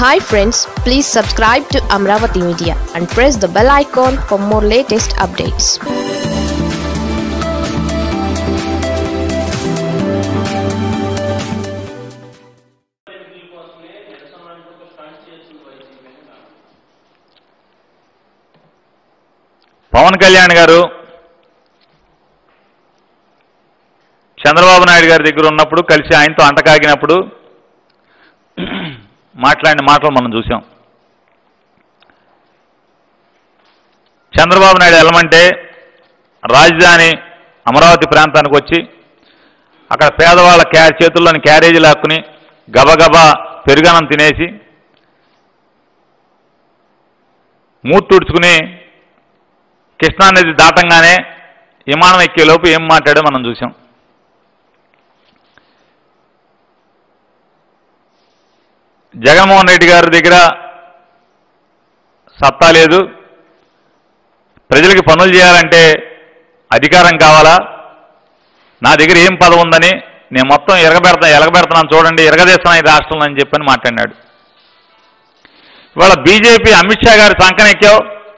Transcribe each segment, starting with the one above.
hi friends please subscribe to Amaravati media and press the bell icon for more latest updates Pawan Kalyan garu Chandrababu Naidu గారి దగ్గర ఉన్నప్పుడు కలిసి ఆయనతో అంటకాగినప్పుడు మాట్లాడిన మాటలు మనం చూసాం చంద్రబాబు నాయుడు వెళ్ళమంటే రాజధాని అమరావతి ప్రాంతానికి వచ్చి అక్కడ పేదవాళ్ళ క్యా చేతుల్లోని క్యారేజీ లాక్కుని గబగబా పెరుగనం తినేసి మూతి తుడుచుకుని కృష్ణానది దాటంగానే విమానం ఎక్కేలోపు ఏం మాట్లాడో మనం చూసాం జగన్మోహన్ రెడ్డి గారి దగ్గర సత్తా లేదు ప్రజలకి పనులు చేయాలంటే అధికారం కావాలా నా దగ్గర ఏం పదవి ఉందని నేను మొత్తం ఎరగబెడతా ఎలగబెడతాను చూడండి ఎరగదేస్తాను ఈ రాష్ట్రంలో అని చెప్పని మాట్లాడినాడు ఇవాళ బీజేపీ అమిత్ షా గారి సంకనెక్కావు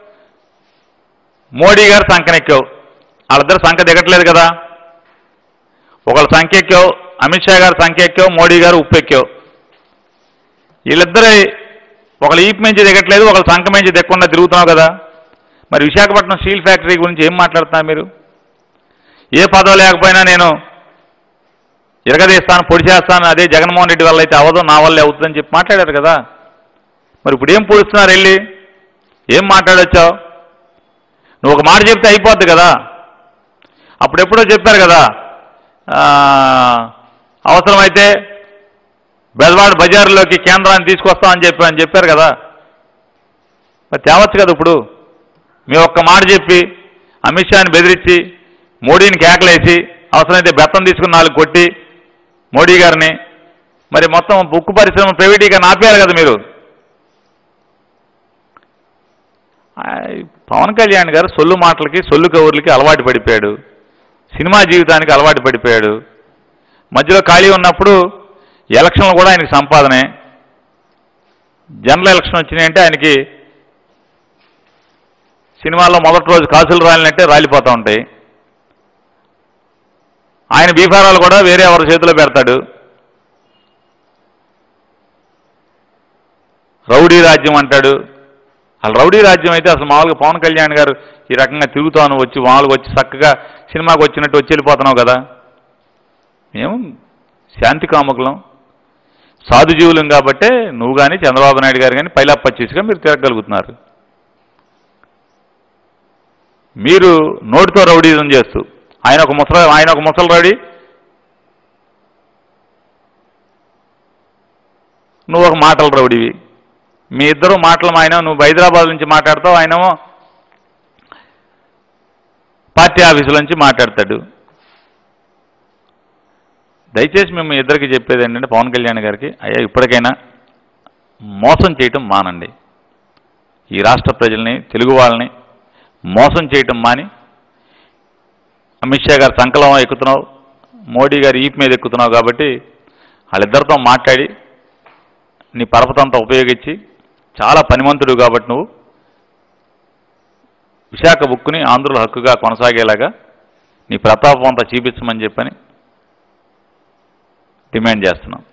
మోడీ గారు సంకనెక్కావు వాళ్ళిద్దరు సంఖ దిగట్లేదు కదా ఒకళ్ళ సంఖ్య ఎక్కావు అమిత్ షా గారు సంఖ్య ఎక్కావు మోడీ గారు ఉప్పు ఎక్కావు వీళ్ళిద్దరే ఒకళ్ళు ఈపు మించి దిగట్లేదు ఒకళ్ళు సంఖ మించి దిగకుండా తిరుగుతున్నావు కదా మరి విశాఖపట్నం స్టీల్ ఫ్యాక్టరీ గురించి ఏం మాట్లాడుతున్నారు మీరు ఏ పదవి లేకపోయినా నేను ఇరగదీస్తాను పొడి చేస్తాను అదే జగన్మోహన్ రెడ్డి వల్ల అయితే అవ్వదు నా వల్లే అవుతుందని చెప్పి మాట్లాడారు కదా మరి ఇప్పుడు ఏం పొడుస్తున్నారు వెళ్ళి ఏం మాట్లాడొచ్చావు నువ్వు ఒక మాట చెప్తే అయిపోద్ది కదా అప్పుడెప్పుడో చెప్పారు కదా ఆ, అవసరమైతే బెజవాడ బజార్లోకి కేంద్రాన్ని తీసుకొస్తామని చెప్పి అని చెప్పారు కదా మరి తేవచ్చు కదా ఇప్పుడు మీ ఒక్క మాట చెప్పి అమిత్ షాని బెదిరించి మోడీని కేకలేసి అవసరమైతే బెత్తం తీసుకుని నాలుగు కొట్టి మోడీ గారిని మరి మొత్తం ఉక్కు పరిశ్రమ ప్రైవేటీకరణ ఆపేయాలి కదా మీరు ఆ, పవన్ కళ్యాణ్ గారు సొల్లు మాటలకి సొల్లు కబుర్లకి అలవాటు పడిపోయాడు సినిమా జీవితానికి అలవాటు పడిపోయాడు మధ్యలో ఖాళీ ఉన్నప్పుడు ఎలక్షన్లు కూడా ఆయనకి సంపాదనే జనరల్ ఎలక్షన్ వచ్చినాయంటే ఆయనకి సినిమాల్లో మొదటి రోజు కాసులు రాలినట్టే రాలిపోతూ ఉంటాయి ఆయన బీఫారాలు కూడా వేరే ఎవరి చేతిలో పెడతాడు రౌడీ రాజ్యం అంటాడు అసలు రౌడీ రాజ్యం అయితే అసలు మామూలుగా పవన్ కళ్యాణ్ గారు ఈ రకంగా తిరుగుతాను వచ్చి మామూలుగా వచ్చి చక్కగా సినిమాకి వచ్చినట్టు వచ్చి వెళ్ళిపోతున్నావు కదా మేము శాంతి కాముకులం సాధుజీవులం కాబట్టే నువ్వు కానీ చంద్రబాబు నాయుడు గారు కానీ పైలాపచ్చేసిగా మీరు తిరగలుగుతున్నారు మీరు నోటితో రౌడీజం చేస్తూ ఆయన ఒక ముసల ఆయన ఒక ముసలి రౌడీ నువ్వు ఒక మాటల రౌడీవి మీ ఇద్దరు మాటలు ఆయన నువ్వు హైదరాబాద్ నుంచి మాట్లాడతావు ఆయనేమో పార్టీ ఆఫీసుల నుంచి మాట్లాడతాడు దయచేసి మేము మీ ఇద్దరికి చెప్పేది ఏంటంటే పవన్ కళ్యాణ్ గారికి అయ్యా ఇప్పటికైనా మోసం చేయటం మానండి ఈ రాష్ట్ర ప్రజల్ని తెలుగు వాళ్ళని మోసం చేయటం మాని అమిత్ షా గారు సంకలం ఎక్కుతున్నావు మోడీ గారు ఈపు మీద ఎక్కుతున్నావు కాబట్టి వాళ్ళిద్దరితో మాట్లాడి నీ పరపతంతా ఉపయోగించి చాలా పనిమంతుడు కాబట్టి నువ్వు విశాఖ బుక్కుని ఆంధ్రుల హక్కుగా కొనసాగేలాగా నీ ప్రతాపం అంతా చూపించమని చెప్పని డిమాండ్ చేస్తున్నాం